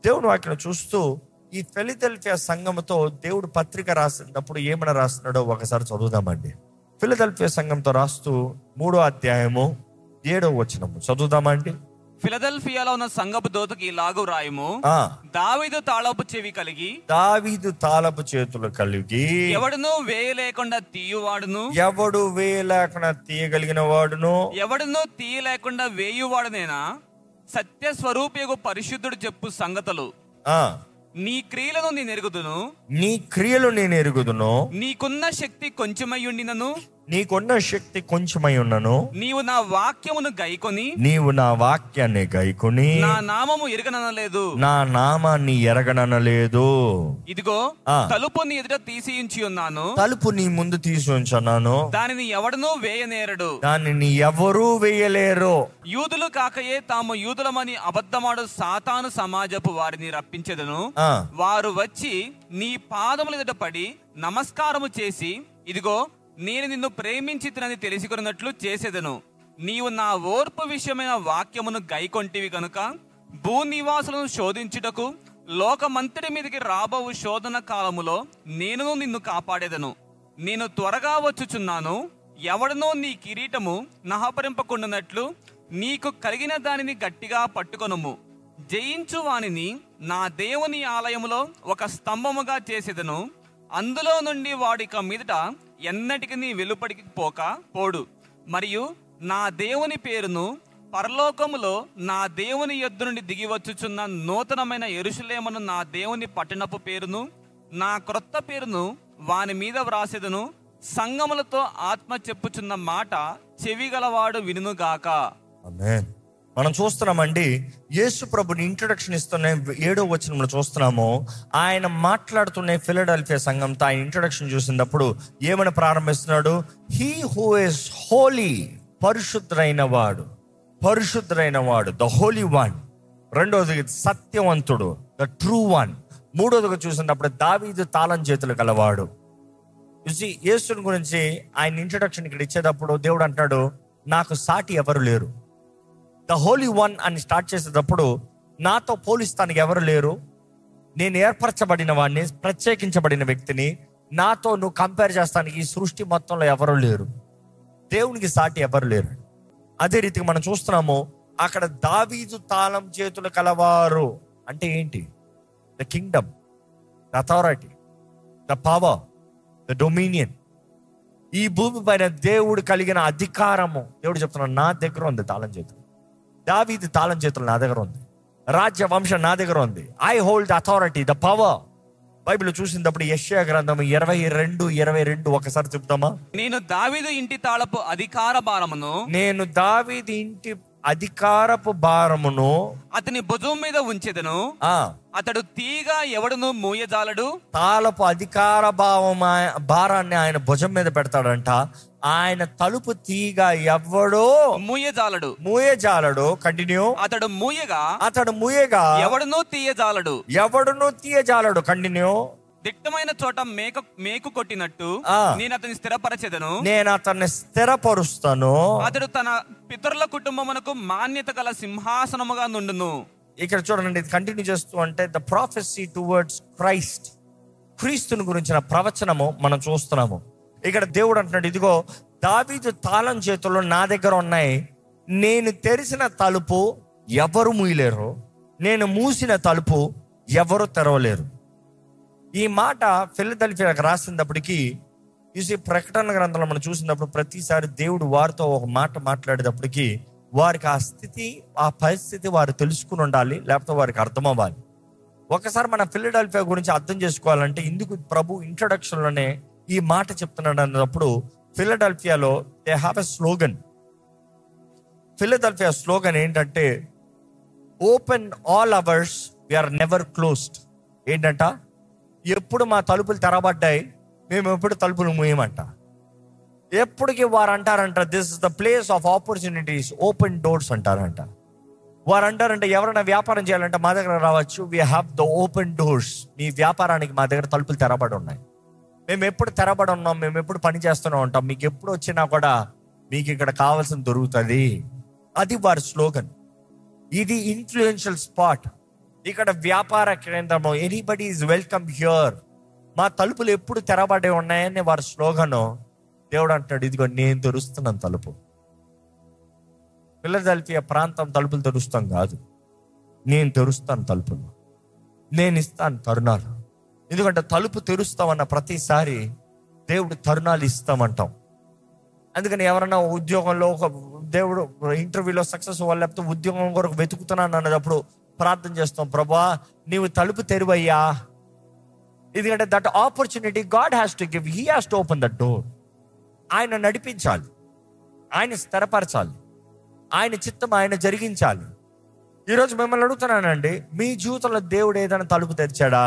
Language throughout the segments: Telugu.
దేవుని వాక్యం చూస్తూ ఈ ఫిలిదెల్ఫియా సంఘంతో దేవుడు పత్రిక రాసినప్పుడు ఏమైనా రాస్తున్నాడో ఒకసారి చదువుదామండి ఫిలిదెల్ఫియా సంఘంతో రాస్తూ మూడో అధ్యాయము ఏడో వచనము చదువుదామండి ఫిలదెల్ఫియాలో ఉన్న సంగపు దోతకి ఇలాగు రాయము ఆ దావీదు తాళపు చెవి కలిగి దావీదు తాళపు చేతులు కలిగి ఎవడును వేయలేకుండా తీయువాడును ఎవడు వేయలేకుండా తీయగలిగిన వాడును ఎవడును తీయలేకుండా వేయువాడునేనా సత్య స్వరూపియగు పరిశుద్ధుడు చెప్పు సంగతులు ఆ నీ క్రియలను నేను ఎరుగుదును నీ క్రియలు నేను ఎరుగుదును నీకున్న శక్తి కొంచెమయ్యుండినను నీకున్న శక్తి కొంచెమై ఉన్నను నీవు నా వాక్యమును గైకొని నీవు నా వాక్యాన్ని గైకొని నా నామము ఎరగననలేదు నా నామాన్ని ఎరగననలేదు ఇదిగో ఆ. తలుపు నీ ఎదుట తీసియుంచి ఉన్నాను తలుపు నీ ముందు తీసి ఉంచున్నాను దానిని ఎవడనూ వేయనేరడు దాన్ని నీ ఎవరూ వేయలేరు యూదులు కాకయే తాము యూదులమని అబద్ధమాడు సాతాను సమాజపు వారిని రప్పించెదను ఆ, వారు వచ్చి నీ పాదముల ఎదుట పడి నమస్కారము చేసి ఇదిగో నేను నిన్ను ప్రేమించితినని తెలుసుకున్నట్లు చేసేదను నీవు నా ఓర్పు విషయమైన వాక్యమును గైకొంటివి కనుక భూనివాసులను శోధించుటకు లోకమంతటి మీదకి రాబోవు శోధన కాలములో నేను నిన్ను కాపాడేదను నేను త్వరగా వచ్చుచున్నాను ఎవడనో నీ కిరీటము నహపరింపకుండానట్లు నీకు కలిగిన దానిని గట్టిగా పట్టుకొనుము జయించు వానిని నా దేవుని ఆలయములో ఒక స్తంభముగా చేసేదను అందులో నుండి వాడిక మీదట ఎన్నటికి నీ వెలుపడికి పోక పోడు మరియు నా దేవుని పేరును పరలోకములో నా దేవుని యొద్ద నుండి దిగి వచ్చుచున్న నూతనమైన ఎరుషులేమను నా దేవుని పట్టణపు పేరును నా క్రొత్త పేరును వాని మీద వ్రాసేదను సంగములతో ఆత్మ చెప్పుచున్న మాట చెవిగలవాడు వినుగాక ఆమేన్. మనం చూస్తున్నామండి యేసు ప్రభుని ఇంట్రొడక్షన్ ఇస్తున్న ఏడో వచనంలో చూస్తున్నాము ఆయన మాట్లాడుతున్న ఫిలడెల్ఫియా సంఘంతో ఆయన ఇంట్రొడక్షన్ చూసినప్పుడు ఏమని ప్రారంభిస్తున్నాడు హీ హూ ఇస్ హోలీ పరిశుద్ధుడైన వాడు పరిశుద్ధుడైన వాడు ద హోలీ వన్ రెండోది సత్యవంతుడు ద ట్రూ వన్ మూడోదిగా చూసినప్పుడు దావీదు తాళం చేతులు గలవాడు చూసి యేసుని గురించి ఆయన ఇంట్రొడక్షన్ ఇక్కడ ఇచ్చేటప్పుడు దేవుడు అంటాడు నాకు సాటి ఎవరు లేరు ద హోలీ వన్ అని స్టార్ట్ చేసేటప్పుడు నాతో పోలిస్తానికి ఎవరు లేరు నేను ఏర్పరచబడిన వాడిని ప్రత్యేకించబడిన వ్యక్తిని నాతో నువ్వు కంపేర్ చేస్తానికి ఈ సృష్టి మొత్తంలో ఎవరు లేరు దేవునికి సాటి ఎవరు లేరు అదే రీతిగా మనం చూస్తున్నాము అక్కడ దావీదు తాళం చేతులు కలవారు అంటే ఏంటి the kingdom the authority the power the dominion ఈ భూమి పైన దేవుడు కలిగిన అధికారము దేవుడు చెప్తున్నాడు నా దగ్గర ఉంది తాళం చేతులు దావీది తాళం చేతులు నా దగ్గర ఉంది రాజ్య వంశం నా దగ్గర ఉంది I hold the authority the power Bible చూసినప్పుడు యెషయా గ్రంథం ఇరవై రెండు ఇరవై రెండు ఒకసారి చెప్తామా నేను దావీదు ఇంటి తాళపు అధికార భారమును నేను దావీది ఇంటి అధికారపు భారమును అతని భుజం మీద ఉంచెదను ఆ అతడు తీగ ఎవడును మూయజాలడు తాళపు అధికార భావం ఆయ- భారాన్ని ఆయన భుజం మీద పెడతాడంట ఆయన తలుపు తీగ ఎవడో మూయజాలడు మూయజాలడు కంటిన్యూ అతడు మూయగా అతడు మూయగా ఎవడునూ తీయజాలడు ఎవడును తీయజాలడు కంటిన్యూ దిట్టమైన చోట మేక మేకు కొట్టినట్టు ఆ. నేను అతని స్థిరపరచెదను నేను అతన్ని స్థిరపరుస్తాను అతడు తన పితరుల కుటుంబమునకు మాన్యత గల సింహాసనముగా నుండును ఇక్కడ చూడండి ఇది కంటిన్యూ చేస్తూ అంటే ద ప్రాఫెసీ టువర్డ్స్ క్రైస్ట్ క్రీస్తుని గురించిన ప్రవచనము మనం చూస్తున్నాము ఇక్కడ దేవుడు అంటున్నాడు ఇదిగో దావీదు తాళం చేతుల్లో నా దగ్గర ఉన్నాయి నేను తెరిచిన తలుపు ఎవరు మూయలేరు నేను మూసిన తలుపు ఎవరు తెరవలేరు ఈ మాట ఫిలదెల్ఫియాకు రాసినప్పటికీ చూసి ప్రకటన గ్రంథంలో మనం చూసినప్పుడు ప్రతిసారి దేవుడు వారితో ఒక మాట మాట్లాడేటప్పటికి వారికి ఆ స్థితి ఆ పరిస్థితి వారు తెలుసుకుని ఉండాలి లేకపోతే వారికి అర్థం అవ్వాలి ఒకసారి మన ఫిలడెల్ఫియా గురించి అర్థం చేసుకోవాలంటే ఇందుకు ప్రభు ఇంట్రొడక్షన్ లోనే ఈ మాట చెప్తున్నాడు అన్నప్పుడు ఫిలడెల్ఫియాలో they have a slogan Philadelphia slogan ఏంటంటే open all hours we're never closed ఏంటంట ఎప్పుడు మా తలుపులు తెరబడ్డాయి మేము ఎప్పుడు తలుపులు మూయమంట ఎప్పటికీ వారు అంటారంట this is the place of opportunities open doors అంటారంట వారు అంటారంట ఎవరైనా వ్యాపారం చేయాలంటే మా దగ్గర రావచ్చు we have the open doors మీ వ్యాపారానికి మా దగ్గర తలుపులు తెరబడి ఉన్నాయి మేము ఎప్పుడు తెరబడి ఉన్నాం మేము ఎప్పుడు పని చేస్తూనే ఉంటాం మీకు ఎప్పుడు వచ్చినా కూడా మీకు ఇక్కడ కావాల్సిన దొరుకుతుంది అది వారి స్లోగన్ ఇది ఇన్ఫ్లుయెన్షియల్ స్పాట్ ఇక్కడ వ్యాపార కేంద్రము ఎనీబడి ఈజ్ వెల్కమ్ హ్యూర్ మా తలుపులు ఎప్పుడు తెరబడి ఉన్నాయని వారి స్లోగను దేవుడు అంటాడు ఇదిగో నేను తెరుస్తున్నాను తలుపు ఫిలదెల్ఫియా ప్రాంతం తలుపులు తెరుస్తాం కాదు నేను తెరుస్తాను తలుపులు నేను ఇస్తాను తరుణాలు ఎందుకంటే తలుపు తెరుస్తామన్న ప్రతిసారి దేవుడు తరుణాలు ఇస్తామంటాం అందుకని ఎవరైనా ఉద్యోగంలో ఒక దేవుడు ఇంటర్వ్యూలో సక్సెస్ వాళ్ళు లేకపోతే ఉద్యోగం కొరకు వెతుకుతున్నాను అన్నప్పుడు ప్రార్థన చేస్తాం ప్రభా నీవు తలుపు తెరువయ్యా ఎందుకంటే that opportunity God has to give he has to open that door ఆయన నడిపించాలి ఆయన స్థిరపరచాలి ఆయన చిత్తం ఆయన జరిగించాలి ఈరోజు మిమ్మల్ని అడుగుతున్నానండి మీ జీవితంలో దేవుడు ఏదైనా తలుపు తెరిచాడా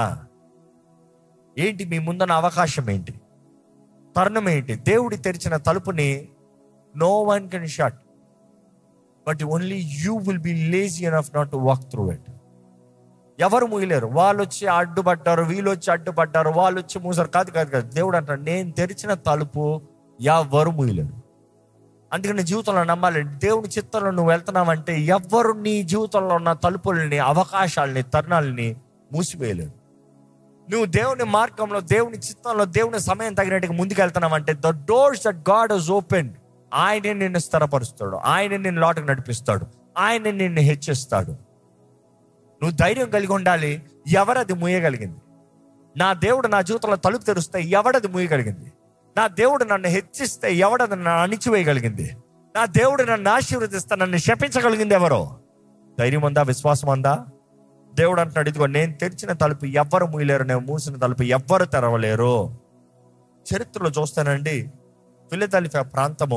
ఏంటి మీ ముందున్న అవకాశం ఏంటి తరుణం ఏంటి దేవుడి తెరిచిన తలుపుని no one can shut but only you will be lazy enough not to walk through it ఎవరు మూయలేరు వాళ్ళు వచ్చి అడ్డుపడ్డారు వీళ్ళు వచ్చి అడ్డుపడ్డారు వాళ్ళు వచ్చి మూసారు కాదు కాదు కాదు దేవుడు అంటాడు నేను తెరిచిన తలుపు ఎవరు మూయలేరు అందుకని నీ జీవితంలో నమ్మాలి దేవుని చిత్తంలో నువ్వు వెళ్తున్నావంటే ఎవ్వరు నీ జీవితంలో ఉన్న తలుపుల్ని అవకాశాలని తరుణాలని మూసివేయలేరు నువ్వు దేవుని మార్గంలో దేవుని చిత్తంలో దేవుని సమయం తగినట్టుగా ముందుకు వెళ్తున్నావంటే the doors that God has open ఆయనే నిన్ను స్థిరపరుస్తాడు ఆయన నిన్ను లోటుకు నడిపిస్తాడు ఆయన నిన్ను హెచ్చిస్తాడు నువ్వు ధైర్యం కలిగి ఉండాలి ఎవరది మూయగలిగింది నా దేవుడు నా జీవితంలో తలుపు తెరుస్తే ఎవడది మూయగలిగింది నా దేవుడు నన్ను హెచ్చిస్తే ఎవడది నన్ను అణిచివేయగలిగింది నా దేవుడు నన్ను ఆశీర్వదిస్తే నన్ను శపించగలిగింది ఎవరో ధైర్యం ఉందా విశ్వాసం ఉందా దేవుడు అంటున్నాడు ఇదిగో నేను తెరిచిన తలుపు ఎవ్వరు మూయలేరు నేను మూసిన తలుపు ఎవ్వరు తెరవలేరు చరిత్రలో చూస్తానండి ఫిలిదల్ఫియా ప్రాంతము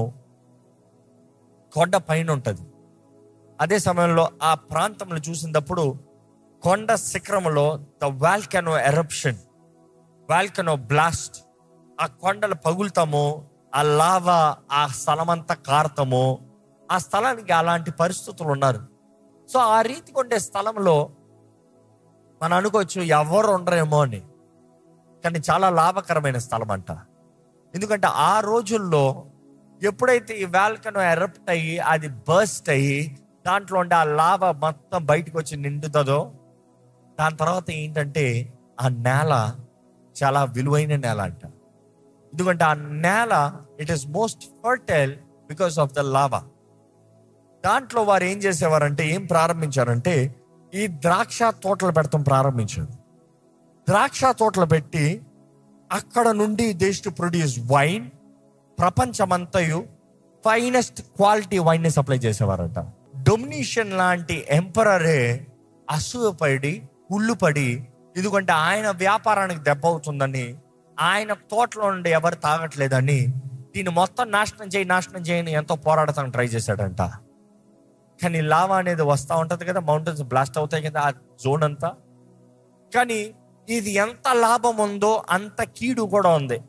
కొండ పైన ఉంటుంది అదే సమయంలో ఆ ప్రాంతంలో చూసినప్పుడు కొండ శిఖరములో the volcano eruption volcano blast ఆ కొండలు పగులుతాము ఆ లావా ఆ స్థలమంతా కారతము ఆ స్థలానికి అలాంటి పరిస్థితులు ఉన్నారు సో ఆ రీతిగా ఉండే స్థలంలో మనం అనుకోవచ్చు ఎవరు ఉండరేమో అని కానీ చాలా లాభకరమైన స్థలం అంట ఎందుకంటే ఆ రోజుల్లో ఎప్పుడైతే ఈ వాల్కను ఎరప్ట్ అయ్యి అది బర్స్ట్ అయ్యి దాంట్లో ఉండే ఆ లాభ మొత్తం బయటకు వచ్చి నిండుతుందో దాని తర్వాత ఏంటంటే ఆ నేల చాలా విలువైన నేల అంట ఎందుకంటే ఆ నేల it is most fertile because of the lava దాంట్లో వారు ఏం చేసేవారంటే ఏం ప్రారంభించారంటే ఈ ద్రాక్ష తోటలు పెడతాం ప్రారంభించారు ద్రాక్ష తోటలు పెట్టి అక్కడ నుండి దేశ్ టు ప్రొడ్యూస్ వైన్ ప్రపంచమంతయు ఫైనెస్ట్ క్వాలిటీ వైన్ ని సప్లై చేసేవారంట డొమినేషన్ లాంటి ఎంపరరే అసూయపడి ఉల్లుపడి ఎందుకంటే ఆయన వ్యాపారానికి దెబ్బ అవుతుందని ఆయన తోటలో నుండి ఎవరు తాగట్లేదని దీన్ని మొత్తం నాశనం చేయి నాశనం చేయని ఎంతో పోరాడతాను ట్రై చేశాడంట కానీ లావా అనేది వస్తూ ఉంటది కదా మౌంటైన్స్ బ్లాస్ట్ అవుతాయి కదా ఆ జోన్ అంతా కానీ ఇది ఎంత లాభం ఉందో అంత కీడు కూడా ఉంది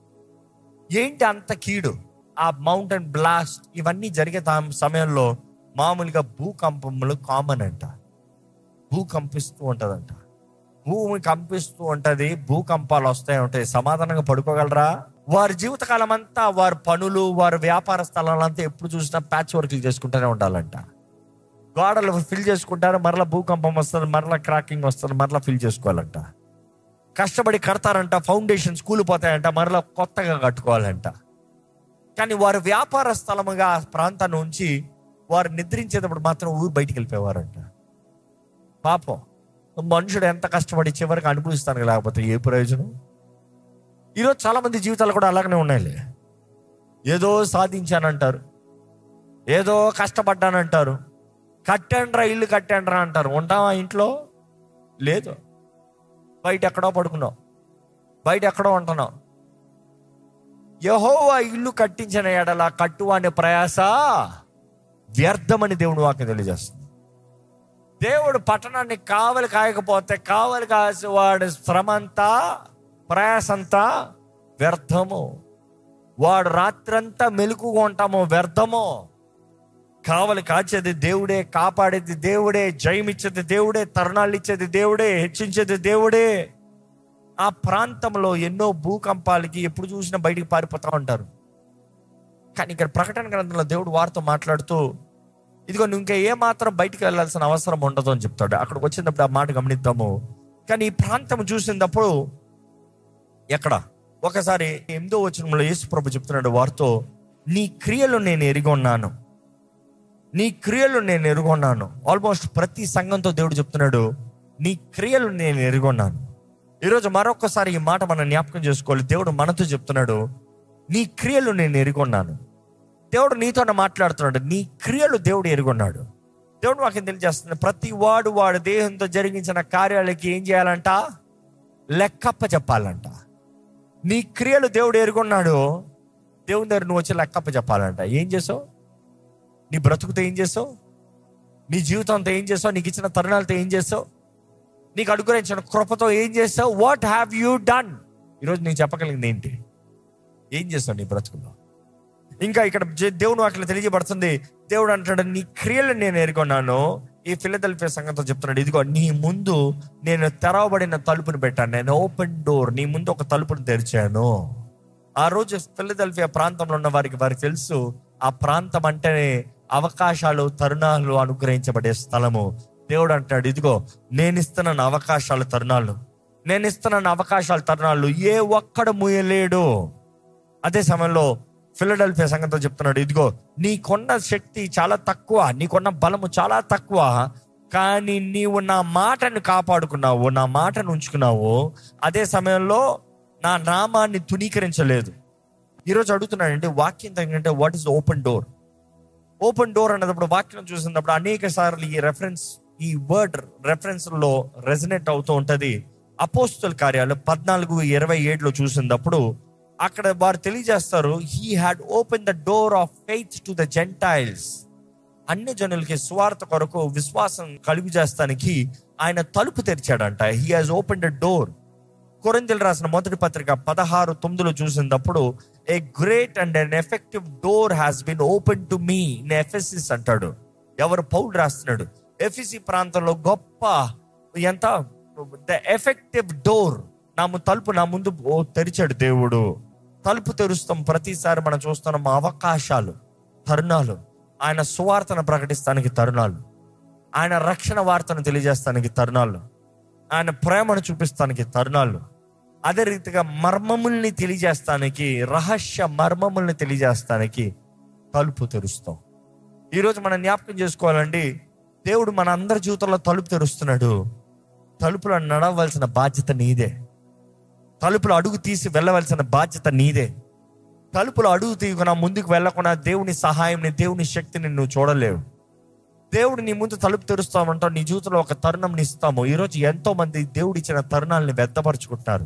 ఏంటి అంత కీడు ఆ మౌంటైన్ బ్లాస్ట్ ఇవన్నీ జరిగే తా- సమయంలో మామూలుగా భూకంపములు కామన్ అంట భూకంపిస్తూ ఉంటదంట భూమి కంపిస్తూ ఉంటది భూకంపాలు వస్తాయి ఉంటాయి సమాధానంగా పడుకోగలరా వారి జీవితకాలం అంతా వారి పనులు వారి వ్యాపార స్థలాలంతా ఎప్పుడు చూసినా ప్యాచ్ వర్క్లు చేసుకుంటూనే ఉండాలంట గోడలు ఫిల్ చేసుకుంటారు మరలా భూకంపం వస్తుంది మరలా క్రాకింగ్ వస్తుంది మరలా ఫిల్ చేసుకోవాలంట కష్టపడి కడతారంట ఫౌండేషన్స్ కూలిపోతాయంట మరలా కొత్తగా కట్టుకోవాలంట కానీ వారు వ్యాపార స్థలముగా ఆ ప్రాంతాన్ని ఉంచి వారు నిద్రించేటప్పుడు మాత్రం ఊరు బయటికి వెళ్ళిపోయేవారంట పాపం మనుషుడు ఎంత కష్టపడి చివరికి అనుభవిస్తాను లేకపోతే ఏ ప్రయోజనం ఈరోజు చాలా మంది జీవితాలు కూడా అలాగనే ఉన్నాయిలే ఏదో సాధించానంటారు ఏదో కష్టపడ్డానంటారు కట్టండ్రా ఇల్లు కట్టండ్రా అంటారు ఉంటావా ఇంట్లో లేదు బయట ఎక్కడో పడుకున్నావు బయట ఎక్కడో ఉంటున్నావు యహోవా ఇల్లు కట్టించిన ఎడల కట్టు అనే ప్రయాస వ్యర్థమని దేవుడు వాక్యం తెలియజేస్తుంది దేవుడు పట్టణాన్ని కావలి కాయకపోతే కావలి కాసి వాడి శ్రమ అంతా ప్రయాసంతా వ్యర్థము వాడు రాత్రంతా మెలుకుగా ఉంటాము వ్యర్థము కావలి కాచేది దేవుడే కాపాడేది దేవుడే జయమిచ్చేది దేవుడే తరుణాలు ఇచ్చేది దేవుడే హెచ్చించేది దేవుడే ఆ ప్రాంతంలో ఎన్నో భూకంపాలకి ఎప్పుడు చూసినా బయటికి పారిపోతా ఉంటారు కానీ ఇక్కడ ప్రకటన గ్రంథంలో దేవుడు వారితో మాట్లాడుతూ ఇదిగో నువ్వు ఇంకా ఏ మాత్రం బయటికి వెళ్ళాల్సిన అవసరం ఉండదు అని చెప్తాడు అక్కడికి వచ్చినప్పుడు ఆ మాట గమనిద్దాము కానీ ఈ ప్రాంతం చూసినప్పుడు ఎక్కడ ఒకసారి ఎనిమిదో వచనంలో యేసు ప్రభు చెప్తున్నాడు వారితో నీ క్రియలు నేను ఎరిగొన్నాను నీ క్రియలు నేను ఎరుగొన్నాను ఆల్మోస్ట్ ప్రతి సంఘంతో దేవుడు చెప్తున్నాడు నీ క్రియలు నేను ఎరుగొన్నాను ఈరోజు మరొకసారి ఈ మాట మనం జ్ఞాపకం చేసుకోవాలి దేవుడు మనతో చెప్తున్నాడు నీ క్రియలు నేను ఎరుగొన్నాను దేవుడు నీతో మాట్లాడుతున్నాడు నీ క్రియలు దేవుడు ఎరుగొన్నాడు దేవుడు మాకు తెలియజేస్తున్నాడు ప్రతి వాడు వాడు దేహంతో జరిగించిన కార్యాలకి ఏం చేయాలంట లెక్కప్ప చెప్పాలంట నీ క్రియలు దేవుడు ఎరుగున్నాడు దేవుని దగ్గర నువ్వు వచ్చి లెక్కప్ప చెప్పాలంట ఏం చేసావు నీ బ్రతుకుతో ఏం చేసావు నీ జీవితంతో ఏం చేసావు నీకు ఇచ్చిన తరుణాలతో ఏం చేసావు నీకు అనుగ్రహించిన కృపతో ఏం చేసావు వాట్ హ్యావ్ యూ డన్ ఈరోజు నీకు చెప్పగలిగింది ఏంటి ఏం చేస్తావు నీ బ్రతుకులో ఇంకా ఇక్కడ జే- దేవుడు అట్లా తెలియజేయబడుతుంది దేవుడు అంటాడు నీ క్రియలు నేను ఎరుకున్నాను ఈ ఫిలదెల్ఫియా సంఘంతో చెప్తున్నాడు ఇదిగో నీ ముందు నేను తెరవబడిన తలుపుని పెట్టాను నేను ఓపెన్ డోర్ నీ ముందు ఒక తలుపుని తెరిచాను ఆ రోజు ఫిలదెల్ఫియా ప్రాంతంలో ఉన్న వారికి వారికి తెలుసు ఆ ప్రాంతం అంటేనే అవకాశాలు తరుణాలు అనుగ్రహించబడే స్థలము దేవుడు అంటాడు ఇదిగో నేను ఇస్తున్నాను అవకాశాలు తరుణాలు నేను ఇస్తున్నాను అవకాశాలు తరుణాలు ఏ ఒక్కడు ముయ్యలేడు అదే సమయంలో ఫిలడెల్ఫియా సంఘంతో చెప్తున్నాడు ఇదిగో నీకున్న శక్తి చాలా తక్కువ నీకున్న బలము చాలా తక్కువ కానీ నీవు నా మాటను కాపాడుకున్నావు నా మాటను ఉంచుకున్నావు అదే సమయంలో నా నామాన్ని తునీకరించలేదు ఈరోజు అడుగుతున్నానంటే వాక్యం తగ్గంటే what is open door open door అన్నప్పుడు వాక్యం చూసినప్పుడు అనేక సార్లు ఈ రెఫరెన్స్ ఈ వర్డ్ రెఫరెన్స్ లో రెజనేట్ అవుతూ ఉంటది అపోస్తుల కార్యాలు పద్నాలుగు ఇరవై ఏడులో చూసినప్పుడు అక్కడ వారు తెలియజేస్తారు he had open the door of faith to the gentiles అన్ని జనులకి స్వార్థ కొరకు విశ్వాసం కలుగు చేస్తానికి ఆయన తలుపు తెరిచాడంట he has open the door కొరిందలు రాసిన మొదటి పత్రిక పదహారు తొమ్మిదిలో చూసినప్పుడు a great and an effective door has been open to me in Ephesus అంటాడు ఎవరు పౌలు రాస్తున్నాడు ఎఫిసి ప్రాంతంలో గొప్ప ఎంత ద ఎఫెక్టివ్ డోర్ నా ము- తలుపు నా ముందు ఓ తెరిచాడు దేవుడు తలుపు తెరుస్తాం ప్రతిసారి మనం చూస్తున్నాం అవకాశాలు తరుణాలు ఆయన సువార్తను ప్రకటిస్తానికి తరుణాలు ఆయన రక్షణ వార్తను తెలియజేస్తానికి తరుణాలు ఆయన ప్రేమను చూపిస్తానికి తరుణాలు అదే రీతిగా మర్మముల్ని తెలియజేస్తానికి రహస్య మర్మముల్ని తెలియజేస్తానికి తలుపు తెరుస్తాం ఈరోజు మనం జ్ఞాపకం చేసుకోవాలండి దేవుడు మన అందరి జీవితంలో తలుపు తెరుస్తున్నాడు తలుపులో నడవలసిన బాధ్యత నీదే తలుపులో అడుగు తీసి వెళ్ళవలసిన బాధ్యత నీదే తలుపులో అడుగు తీయకుండా ముందుకు వెళ్ళకుండా దేవుని సహాయంని దేవుని శక్తిని నువ్వు చూడలేవు దేవుడు నీ ముందు తలుపు తెరుస్తామంటావు నీ జీవితంలో ఒక తరుణం ఇస్తాము ఈరోజు ఎంతో మంది దేవుడు ఇచ్చిన తరుణాలని వ్యర్థపరుచుకుంటారు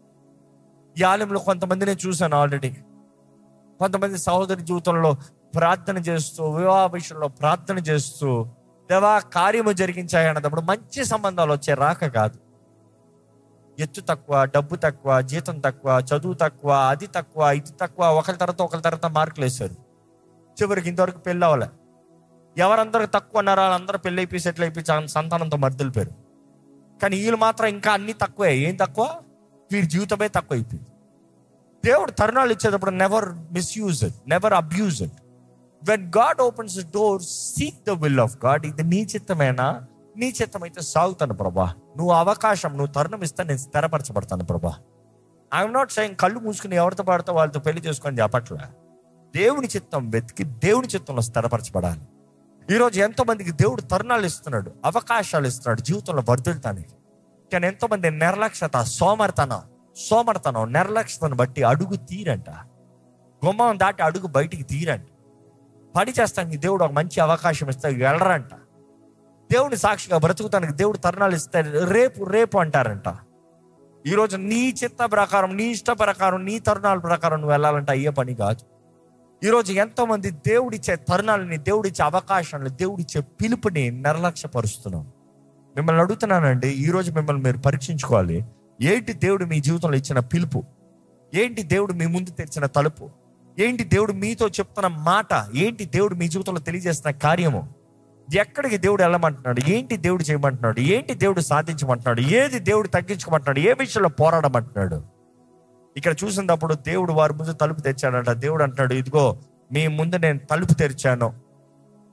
ఈ ఆలయంలో కొంతమందిని చూశాను ఆల్రెడీ కొంతమంది సహోదరి జీవితంలో ప్రార్థన చేస్తూ వివాహ విషయంలో ప్రార్థన చేస్తూ దేవా కార్యము జరిగించాయి అన్నప్పుడు మంచి సంబంధాలు వచ్చే రాక కాదు ఎత్తు తక్కువ డబ్బు తక్కువ జీతం తక్కువ చదువు తక్కువ అది తక్కువ ఇది తక్కువ ఒకరి తర్వాత ఒకరి తర్వాత మార్కులు వేశారు చివరికి ఇంతవరకు పెళ్ళి అవ్వలే ఎవరందరూ తక్కువ ఉన్నారో వాళ్ళందరూ పెళ్ళి అయిపోయి సెటిల్ అయిపోయి చాలా సంతానంతో మర్దులు పేరు కానీ వీళ్ళు మాత్రం ఇంకా అన్ని తక్కువే ఏం తక్కువ వీరి జీవితమే తక్కువ అయిపోయింది దేవుడు తరుణాలు ఇచ్చేటప్పుడు never misuse it never abuse it when God opens door seek the will of God ఇది నీ చిత్తమేనా నీ చిత్తం అయితే సాగుతాను ప్రభా నువ్వు అవకాశం నువ్వు తరుణం ఇస్తే నేను స్థిరపరచబడతాను ప్రభా ఐఎమ్ నాట్ సెయింగ్ కళ్ళు మూసుకుని ఎవరితో పాడితే వాళ్ళతో పెళ్లి చేసుకొని చెప్పట్లే దేవుని చిత్తం వెతికి దేవుని చిత్తంలో స్థిరపరచబడాలి ఈరోజు ఎంతో మందికి దేవుడు తరుణాలు ఇస్తున్నాడు అవకాశాలు ఇస్తున్నాడు జీవితంలో వర్ధిల్తానికి కానీ ఎంతో మంది నిర్లక్ష్యత సోమర్తనం సోమర్తనం నిర్లక్ష్యతను బట్టి అడుగు తీరంట గుమ్మం దాటి అడుగు బయటికి తీరంట పని చేస్తానికి దేవుడు ఒక మంచి అవకాశం ఇస్తే వెళ్ళరంట దేవుని సాక్షిగా బ్రతుకుతానికి దేవుడు తరుణాలు ఇస్తే రేపు రేపు అంటారంట ఈరోజు నీ చిత్త ప్రకారం నీ ఇష్ట ప్రకారం నీ తరుణాల ప్రకారం నువ్వు వెళ్ళాలంటే అయ్యే పని కాదు ఈరోజు ఎంతో మంది దేవుడిచ్చే తరుణాలని దేవుడిచ్చే అవకాశాలను దేవుడిచ్చే పిలుపుని నిర్లక్ష్యపరుస్తున్నాం మిమ్మల్ని అడుగుతున్నానండి ఈరోజు మిమ్మల్ని మీరు పరీక్షించుకోవాలి ఏంటి దేవుడు మీ జీవితంలో ఇచ్చిన పిలుపు ఏంటి దేవుడు మీ ముందు తెరిచిన తలుపు ఏంటి దేవుడు మీతో చెప్తున్న మాట ఏంటి దేవుడు మీ జీవితంలో తెలియజేస్తున్న కార్యము ఎక్కడికి దేవుడు వెళ్ళమంటున్నాడు ఏంటి దేవుడు చేయమంటున్నాడు ఏంటి దేవుడు సాధించమంటున్నాడు ఏది దేవుడు తగ్గించుకోమంటున్నాడు ఏ విషయంలో పోరాడమంటున్నాడు ఇక్కడ చూసినప్పుడు దేవుడు వారి ముందు తలుపు తెచ్చాడంట దేవుడు అంటున్నాడు ఇదిగో మీ ముందు నేను తలుపు తెరిచాను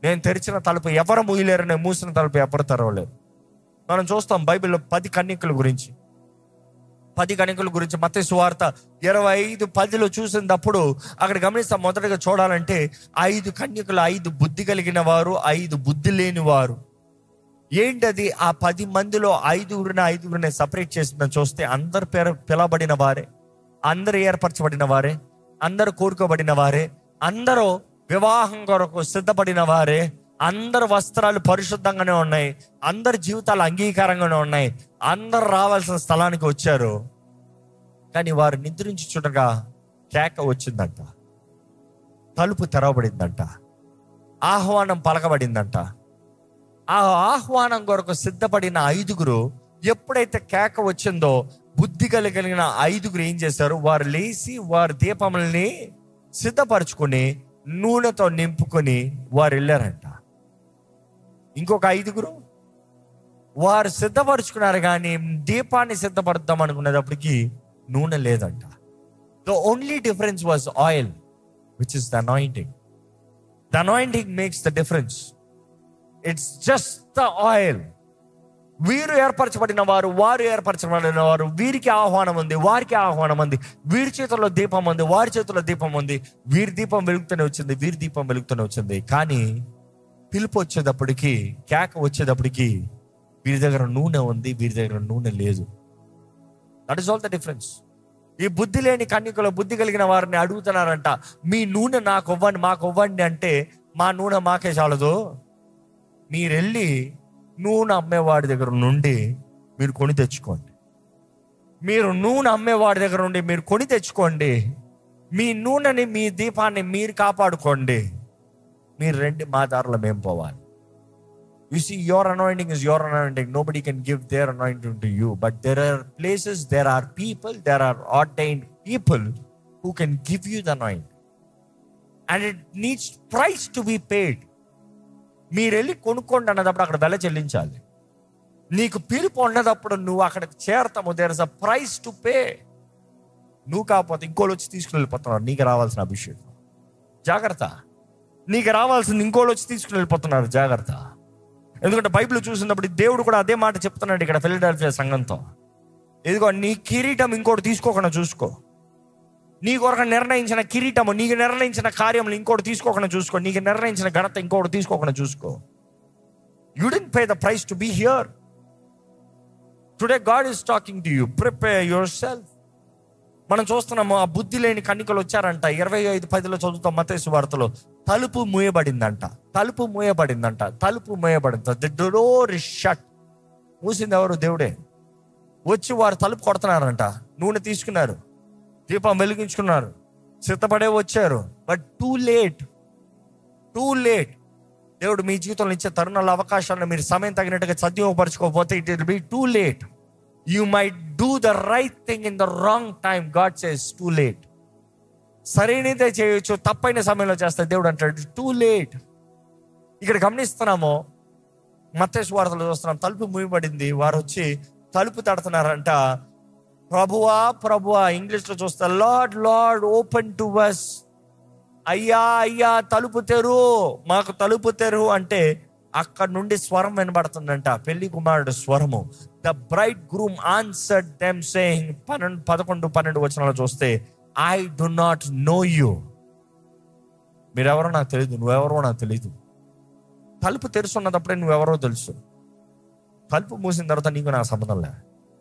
నేను తెరిచిన తలుపు ఎవరు మూయలేరు నేను మూసిన తలుపు ఎవరు తెరవలేరు మనం చూస్తాం బైబిల్లో పది కన్యకల గురించి పది కణికల గురించి మత సువార్త ఇరవై ఐదు పదిలో చూసినప్పుడు అక్కడ గమనిస్తాం మొదటగా చూడాలంటే ఐదు కన్యకులు ఐదు బుద్ధి కలిగిన వారు ఐదు బుద్ధి లేని వారు ఏంటది ఆ పది మందిలో ఐదుగురిని ఐదుగురిని సపరేట్ చేసిందని చూస్తే అందరు పేర పిలవబడిన వారే అందరు ఏర్పరచబడిన వారే అందరు కోరుకోబడిన వారే అందరూ వివాహం కొరకు సిద్ధపడిన వారే అందరు వస్త్రాలు పరిశుద్ధంగానే ఉన్నాయి అందరి జీవితాలు అంగీకారంగానే ఉన్నాయి అందరు రావాల్సిన స్థలానికి వచ్చారు కానీ వారు నిద్రించి చూడగా కేక వచ్చిందంట తలుపు తెరవబడిందంట ఆహ్వానం పలకబడిందంట ఆ ఆహ్వానం కొరకు సిద్ధపడిన ఐదుగురు ఎప్పుడైతే కేక వచ్చిందో బుద్ధి కలిగిన ఐదుగురు ఏం చేశారు వారు లేచి వారి దీపముల్ని సిద్ధపరచుకొని నూనెతో నింపుకొని వారు వెళ్ళారంట ఇంకొక ఐదుగురు వారు సిద్ధపరచుకున్నారు కానీ దీపాన్ని సిద్ధపడదాం అనుకునేటప్పటికి నూనె లేదంట the only difference was oil which is the anointing the anointing makes the difference it's just the oil వీరు ఏర్పరచబడిన వారు వారు ఏర్పరచబడిన వారు వీరికి ఆహ్వానం ఉంది వారికి ఆహ్వానం ఉంది వీరి చేతుల్లో దీపం ఉంది వారి చేతుల్లో దీపం ఉంది వీరి దీపం వెలుగుతూనే వచ్చింది వీరి దీపం వెలుగుతూనే వచ్చింది కానీ పిలుపు వచ్చేటప్పటికి కేక వచ్చేటప్పటికి వీరి దగ్గర నూనె ఉంది వీరి దగ్గర నూనె లేదు that is all the difference ఈ బుద్ధి లేని కన్యకలో బుద్ధి కలిగిన వారిని అడుగుతున్నారంట మీ నూనె నాకు ఇవ్వండి మాకు ఇవ్వండి అంటే మా నూనె మాకే చాలదు మీరు వెళ్ళి నూనె అమ్మేవాడి దగ్గర నుండి మీరు కొని తెచ్చుకోండి మీరు నూనె అమ్మేవాడి దగ్గర నుండి మీరు కొని తెచ్చుకోండి మీ నూనెని మీ దీపాన్ని మీరు కాపాడుకోండి మీరు రండి మా దారిలో మేము పోవాలి you see your anointing is your anointing nobody can give their anointing to you but there are places there are people there are ordained people who can give you the anoint and it needs price to be paid మీరు వెళ్ళి కొనుక్కోండి అన్నదప్పుడు అక్కడ వెల చెల్లించాలి నీకు పిలుపు ఉన్నదప్పుడు నువ్వు అక్కడికి చేరతాము there is a price to pay నువ్వు కాకపోతే ఇంకోళ్ళు వచ్చి తీసుకుని వెళ్ళిపోతున్నారు నీకు రావాల్సిన అభిషేకం జాగ్రత్త నీకు రావాల్సింది ఇంకోళ్ళు వచ్చి తీసుకుని వెళ్ళిపోతున్నారు జాగ్రత్త ఎందుకంటే బైబిల్ చూసినప్పుడు దేవుడు కూడా అదే మాట చెప్తున్నాడు ఇక్కడ ఫిలడాల్ఫియా సంఘంతో ఇదిగో నీ కిరీటం ఇంకోటి తీసుకోకుండా చూసుకో నీ కొరకు నిర్ణయించిన కిరీటము నీకు నిర్ణయించిన కార్యములు ఇంకోటి తీసుకోకుండా చూసుకో నీకు నిర్ణయించిన ఘనత ఇంకోటి తీసుకోకుండా చూసుకో you didn't pay the price to be here today God is talking to you prepare yourself మనం చూస్తున్నాము ఆ బుద్ధి లేని కన్నికలు వచ్చారంట ఇరవై ఐదు పదిలో చదువుతాం మతేసు వార్తలో తలుపు మూయబడిందంట తలుపు మూయబడిందంట తలుపు మూయబడింది ది డోర్ ఇస్ షట్ మూసింది ఎవరు దేవుడే వచ్చి వారు తలుపు కొడుతున్నారంట నూనె తీసుకున్నారు దీపం వెలిగించుకున్నారు సిద్ధపడే వచ్చారు but too late too late దేవుడు మీ జీవితంలో ఇచ్చే తరుణాల అవకాశాలను మీరు సమయం తగినట్టుగా సద్వినియోగపరచుకోకపోతే it will be too late you might do the right thing in the wrong time God says too late సరైనదే చేయొచ్చు తప్పైన సమయంలో చేస్తే దేవుడు అంటాడు టూ లేట్ ఇక్కడ గమనిస్తున్నాము మత్తేసు వార్తలు చూస్తున్నాం తలుపు మూయబడింది వారు వచ్చి తలుపు తడుతున్నారంట ప్రభువా ప్రభువా ఇంగ్లీష్లో చూస్తే లార్డ్ లార్డ్ ఓపెన్ టు వస్ అయ్యా అయ్యా తలుపు తెరు మాకు తలుపు తెరు అంటే అక్కడ నుండి స్వరం వినబడుతుందంట పెళ్లి కుమారుడు స్వరము the bridegroom answer them saying పన్నెండు పదకొండు పన్నెండు వచనాలు చూస్తే I do not know you మీరెవరో నాకు తెలియదు నువ్వెవరో నాకు తెలియదు తలుపు తెరుచున్నప్పుడే నువ్వెవరో తెలుసు తలుపు మూసిన తర్వాత నీకు నాకు సంబంధం లే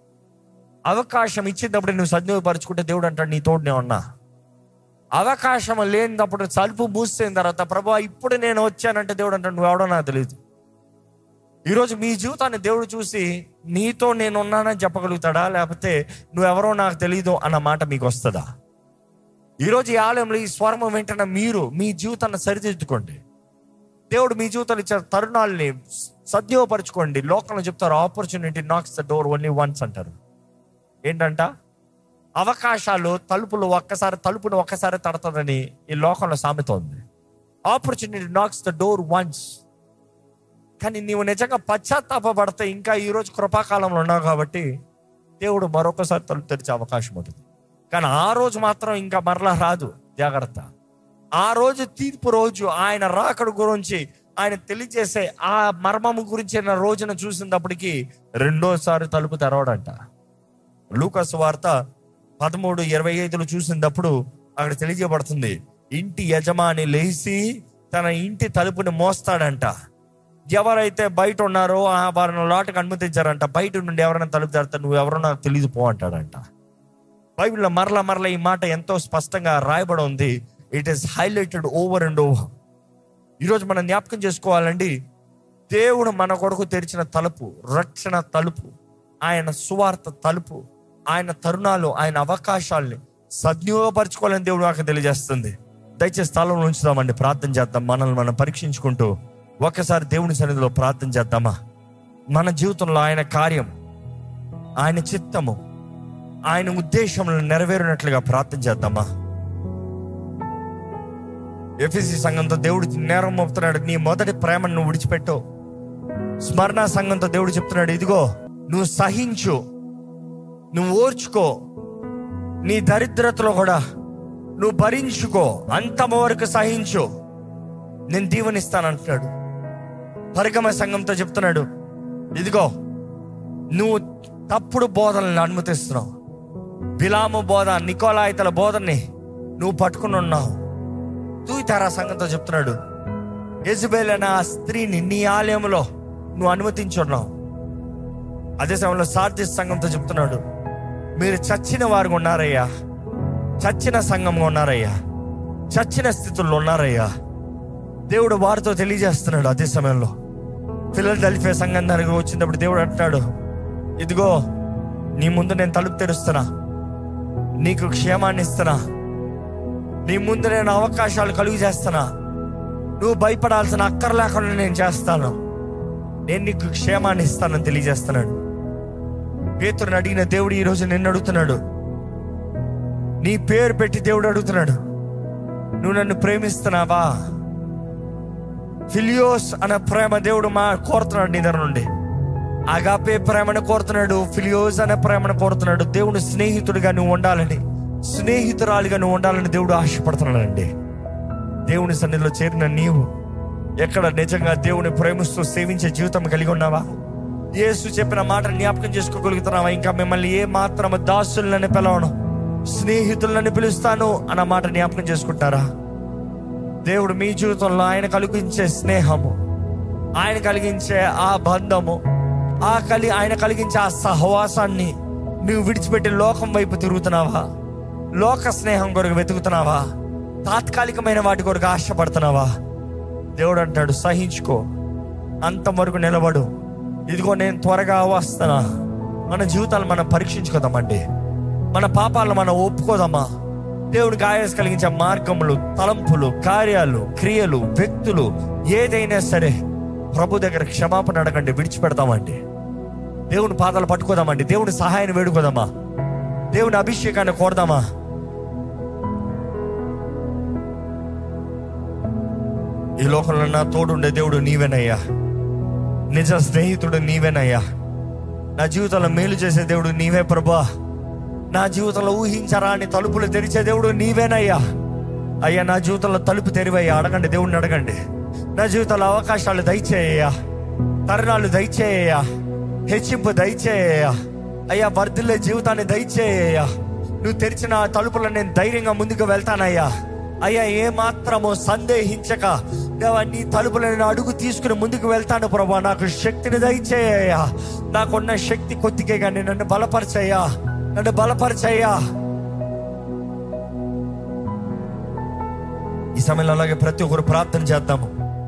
అవకాశం ఇచ్చేటప్పుడు నువ్వు సద్వినియోగపరుచుకుంటే దేవుడు అంటాడు నీ తోడు నేను ఉన్నా అవకాశం లేనినప్పుడు తలుపు మూసిన తర్వాత ప్రభా ఇప్పుడు నేను వచ్చానంటే దేవుడు అంటాడు నువ్వు ఎవడో నాకు తెలియదు ఈరోజు మీ జీవితాన్ని దేవుడు చూసి నీతో నేను ఉన్నానని చెప్పగలుగుతాడా లేకపోతే నువ్వెవరో నాకు తెలియదు అన్న మాట మీకు వస్తుందా ఈరోజు ఈ ఆలయంలో ఈ స్వరం వెంటనే మీరు మీ జీవితాన్ని సరిదిద్దుకోండి దేవుడు మీ జీవితంలో ఇచ్చే తరుణాలని సద్యోపరచుకోండి లోకంలో చెప్తారు opportunity knocks the door only once అంటారు ఏంటంట అవకాశాలు తలుపులు ఒక్కసారి తలుపును ఒక్కసారి తడతాదని ఈ లోకంలో సామెత ఉంది opportunity knocks the door once కానీ నీవు నిజంగా పశ్చాత్తాపడితే ఇంకా ఈరోజు కృపాకాలంలో ఉన్నావు కాబట్టి దేవుడు మరొకసారి తలుపు తెరిచే అవకాశం ఉంటుంది కానీ ఆ రోజు మాత్రం ఇంకా మరలా రాదు జాగ్రత్త ఆ రోజు తీర్పు రోజు ఆయన రాకడ గురించి ఆయన తెలియజేసే ఆ మర్మము గురించిన రోజున చూసినప్పటికీ రెండోసారి తలుపు తెరవడంట లూకాసు వార్త పదమూడు ఇరవై ఐదులో చూసినప్పుడు అక్కడ తెలియజేయబడుతుంది ఇంటి యజమాని లేచి తన ఇంటి తలుపుని మోస్తాడంట ఎవరైతే బయట ఉన్నారో ఆ వారిని లోటుకు అనుమతించారంట బయట నుండి ఎవరైనా తలుపు తెరతా నువ్వు ఎవరో నాకు తెలియదు పో అంటాడంట బైబిల్లో మరల మరల ఈ మాట ఎంతో స్పష్టంగా రాయబడి ఉంది it is highlighted over and over ఈరోజు మనం జ్ఞాపకం చేసుకోవాలండి దేవుడు మన కొరకు తెరిచిన తలుపు రక్షణ తలుపు ఆయన సువార్త తలుపు ఆయన తరుణాలు ఆయన అవకాశాలని సద్వినియోగపరచుకోవాలని దేవుడు నాకు తెలియజేస్తుంది దయచేసి స్థలంలో ఉంచుదామండి ప్రార్థన చేద్దాం మనల్ని మనం పరీక్షించుకుంటూ ఒక్కసారి దేవుని సన్నిధిలో ప్రార్థన చేద్దామా మన జీవితంలో ఆయన కార్యం ఆయన చిత్తము ఆయన ఉద్దేశంలో నెరవేరినట్లుగా ప్రార్థన చేద్దామా ఎఫ్ఎసి సంఘంతో దేవుడు నేరం మోపుతున్నాడు నీ మొదటి ప్రేమను నువ్వు విడిచిపెట్టు స్మరణ సంఘంతో దేవుడు చెప్తున్నాడు ఇదిగో నువ్వు సహించు నువ్వు ఓర్చుకో నీ దరిద్రతలో కూడా నువ్వు భరించుకో అంతమ వరకు సహించు నేను దీవెనిస్తానంటున్నాడు పరిగమ సంఘంతో చెప్తున్నాడు ఇదిగో నువ్వు తప్పుడు బోధనలను అనుమతిస్తున్నావు బిలాము బోధ నికోలాయితల బోధని నువ్వు పట్టుకుని ఉన్నావు తూయితారా సంఘంతో చెప్తున్నాడు యజబేల్ అనే ఆ స్త్రీని నీ ఆలయంలో నువ్వు అనుమతించున్నావు అదే సమయంలో సార్థిస్ సంఘంతో చెప్తున్నాడు మీరు చచ్చిన వారు ఉన్నారయ్యా చచ్చిన సంఘంగా ఉన్నారయ్యా చచ్చిన స్థితుల్లో ఉన్నారయ్యా దేవుడు వారితో తెలియజేస్తున్నాడు అదే సమయంలో ఫిలడెల్ఫియా సంఘం దగ్గర వచ్చినప్పుడు దేవుడు అంటున్నాడు ఇదిగో నీ ముందు నేను తలుపు తెరుస్తున్నా నీకు క్షేమాన్ని ఇస్తున్నా నీ ముందు నేను అవకాశాలు కలుగు చేస్తున్నా నువ్వు భయపడాల్సిన అక్కర లేకుండా నేను చేస్తాను నేను నీకు క్షేమాన్ని ఇస్తానని తెలియజేస్తున్నాడు పేతురుని అడిగిన దేవుడు ఈరోజు నిన్ను అడుగుతున్నాడు నీ పేరు పెట్టి దేవుడు అడుగుతున్నాడు నువ్వు నన్ను ప్రేమిస్తున్నావా ఫిలియోస్ అనే ప్రేమ దేవుడు మా కోరుతున్నాడు నీ దగ్గర నుండి అగాపే ప్రేమను కోరుతున్నాడు ఫిలియోస్ అనే ప్రేమను కోరుతున్నాడు దేవుడు స్నేహితుడిగా నువ్వు ఉండాలని స్నేహితురాలిగా నువ్వు ఉండాలని దేవుడు ఆశపడుతున్నాడండి దేవుని సన్నిధిలో చేరిన నీవు ఎక్కడ నిజంగా దేవుని ప్రేమిస్తూ సేవించే జీవితం కలిగి ఉన్నావా యేసు చెప్పిన మాట జ్ఞాపకం చేసుకోగలుగుతున్నావా ఇంకా మిమ్మల్ని ఏ మాత్రం దాసులని పిలవను స్నేహితులని పిలుస్తాను అన్న మాట జ్ఞాపకం చేసుకుంటారా దేవుడు మీ జీవితంలో ఆయన కలిగించే స్నేహము ఆయన కలిగించే ఆ బంధము ఆ కలి ఆయన కలిగించే ఆ సహవాసాన్ని నువ్వు విడిచిపెట్టి లోకం వైపు తిరుగుతున్నావా లోక స్నేహం కొరకు వెతుకుతున్నావా తాత్కాలికమైన వాటి కొరకు ఆశపడుతున్నావా దేవుడు అంటాడు సహించుకో అంతవరకు నిలబడు ఇదిగో నేను త్వరగా వస్తానా మన జీవితాలు మనం పరీక్షించుకోదామండి మన పాపాలను మనం ఒప్పుకోదామా దేవుడికి ఆయాస కలిగించే మార్గములు తలంపులు కార్యాలు క్రియలు వ్యక్తులు ఏదైనా సరే ప్రభు దగ్గర క్షమాపణ అడగండి విడిచిపెడతామండి దేవుని పాదాలు పట్టుకోదామండి దేవుని సహాయాన్ని వేడుకోదామా దేవుని అభిషేకాన్ని కోరదామా ఈ లోకంలో నా తోడుండే దేవుడు నీవేనయ్యా నిజ స్నేహితుడు నీవేనయ్యా నా జీవితంలో మేలు చేసే దేవుడు నీవే ప్రభా నా జీవితంలో ఊహించరా అని తలుపులు తెరిచే దేవుడు నీవేనయ్యా అయ్యా నా జీవితంలో తలుపు తెరివయ్యా అడగండి దేవుడిని అడగండి నా జీవితంలో అవకాశాలు దయచేయ్యా తరుణాలు దయచేయ్యా హెచ్చింపు దయచేయ్యా అయ్యా వర్ధిల్లే జీవితాన్ని దయచేయ్యా నువ్వు తెరిచిన ఆ తలుపులను నేను ధైర్యంగా ముందుకు వెళ్తానయ్యా అయ్యా ఏ మాత్రము సందేహించక దేవా నీ తలుపులను నేను అడుగు తీసుకుని ముందుకు వెళ్తాను ప్రభా నాకు శక్తిని దయచేయ్యా నాకున్న శక్తి కొద్దిగే కానీ నన్ను బలపరచయ్యా నన్ను బలపరచయ్యా ఈ సమయంలో అలాగే ప్రతి ఒక్కరు ప్రార్థన చేద్దాము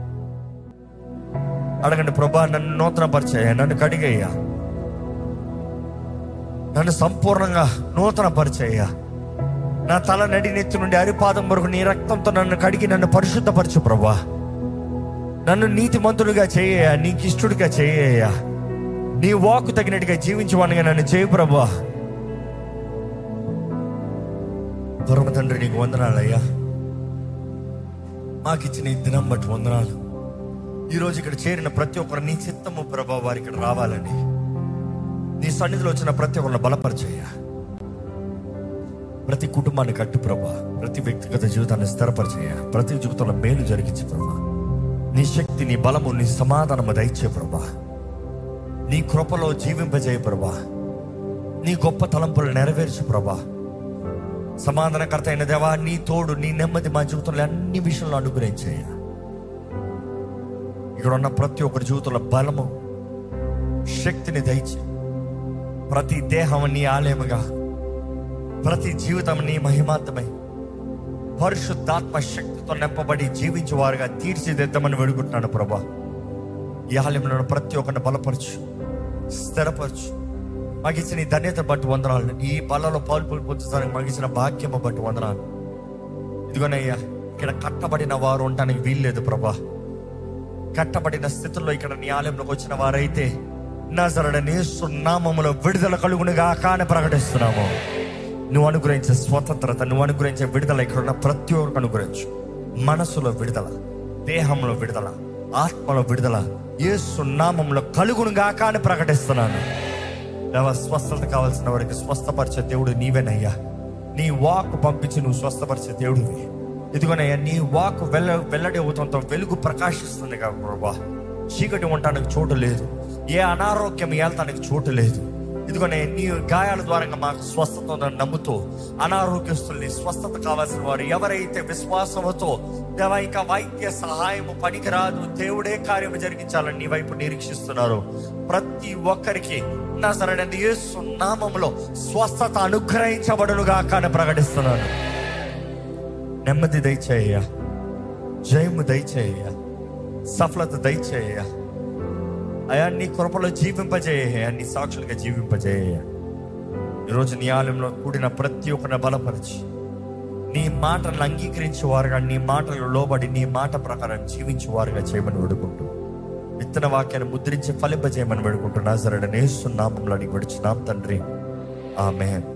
అడగండి ప్రభా నన్ను నూతన పరిచయ నన్ను కడిగయ్యా నన్ను సంపూర్ణంగా నూతన పరిచయ్యా నా తల నడి నెత్తి నుండి అరిపాదం వరకు నీ రక్తంతో నన్ను కడిగి నన్ను పరిశుద్ధపరచు ప్రభా నన్ను నీతిమంతుడిగా చేయ నీకు ఇష్టడిగా చేయ నీ వాకు తగినట్టుగా జీవించవానిగా నన్ను చేయి ప్రభా పరమ తండ్రి నీకు వందనాలయ్యా మాకు ఇచ్చిన ఈ దినం బట్టి వందనాలు ఈరోజు ఇక్కడ చేరిన ప్రతి ఒక్కరు నీ చిత్తము ప్రభా వారి ఇక్కడ రావాలని నీ సన్నిధిలో వచ్చిన ప్రతి ఒక్కరిని బలపరిచయ్యా ప్రతి కుటుంబాన్ని కట్టు ప్రభా ప్రతి వ్యక్తిగత జీవితాన్ని స్థిరపరిచయ్యా ప్రతి జీవితంలో మేలు జరిగించు ప్రభా నీ శక్తి నీ బలము నీ సమాధానము దయచే ప్రభా నీ కృపలో జీవింపజేయ ప్రభా నీ గొప్ప తలంపులు నెరవేర్చు ప్రభా సమాధానకర్త అయిన దేవా నీ తోడు నీ నెమ్మది మా జీవితంలో అన్ని విషయంలో అనుగ్రహించేయ ఇక్కడ ఉన్న ప్రతి ఒక్కరి జీవితంలో బలము శక్తిని దయచి ప్రతి దేహం నీ ఆలయముగా ప్రతి జీవితం నీ మహిమార్థమై పరిశుద్ధాత్మ శక్తితో నింపబడి జీవించే వారుగా తీర్చిదిద్దామని వేడుకుంటున్నాను ప్రభా ఈ ఆలయంలో ఉన్న ప్రతి ఒక్కరిని బలపరచు స్థిరపరచు మాకు ఇచ్చిన ఈ ధన్యత బట్టి వందనాలు ఈ బలలో పాల్పొలు పొందుతానికి మాకు ఇచ్చిన భాగ్యము బట్టి వందనాలు ఇదిగోనయ్యా ఇక్కడ కట్టబడిన వారు ఉండడానికి వీల్లేదు ప్రభా కట్టబడిన స్థితిలో ఇక్కడ నీ ఆలయంలోకి వచ్చిన వారైతే నజరడని సున్నామములో విడుదల కలుగునుగా కాని ప్రకటిస్తున్నాము నువ్వు అనుగ్రహించే స్వతంత్రత నువ్వు అనుగ్రహించే విడుదల ఇక్కడ ఉన్న ప్రతి ఒక్కరికి అనుగ్రహించు మనసులో విడుదల దేహంలో విడుదల ఆత్మలో విడుదల ఏ సున్నామంలో కలుగునుగా కాని ప్రకటిస్తున్నాను దేవా స్వస్థత కావాల్సిన వారికి స్వస్థపరిచే దేవుడు నీవేనయ్యా నీ వాక్ పంపించి నువ్వు స్వస్థపరిచే దేవుడివి ఇదిగోనయ్యా నీ వాక్ వెళ్ళ వెల్లడి అవుతంతో వెలుగు ప్రకాశిస్తుంది కదా ప్రభా చీకటి ఉండటానికి చోటు లేదు ఏ అనారోగ్యం ఏళ్తానికి చోటు లేదు ఇదిగోనే నీ గాయాల ద్వారా మాకు స్వస్థత ఉందని నమ్ముతూ అనారోగ్యస్తుల్ని స్వస్థత కావాల్సిన వారు ఎవరైతే విశ్వాసంతో దేవా ఇంకా వైద్య సహాయం పనికిరాదు దేవుడే కార్యం జరిగించాలని నీ వైపు నిరీక్షిస్తున్నారు ప్రతి ఒక్కరికి నా సరైన యేసు నామంలో స్వస్థత అనుగ్రహించబడునుగా కానీ ప్రకటిస్తున్నాను నెమ్మది దయచేయ జయము దయచేయ సఫలత దయచేయ అయా నీ కృపలో జీవింపజేయ నీ సాక్షులుగా జీవింపజేయ ఈరోజు నీ ఆలయంలో కూడిన ప్రతి ఒక్కరిని బలపరిచి నీ మాటలను అంగీకరించే వారుగా నీ మాటలు లోబడి నీ మాట ప్రకారం జీవించే వారుగా చేయమని వేడుకుంటూ విత్తన వాక్యాన్ని ముద్రించి ఫలింపజేయమని వేడుకుంటున్నా సరే నేస్తున్నామంలో అడిగి విడుచున్నాం తండ్రి ఆమెన్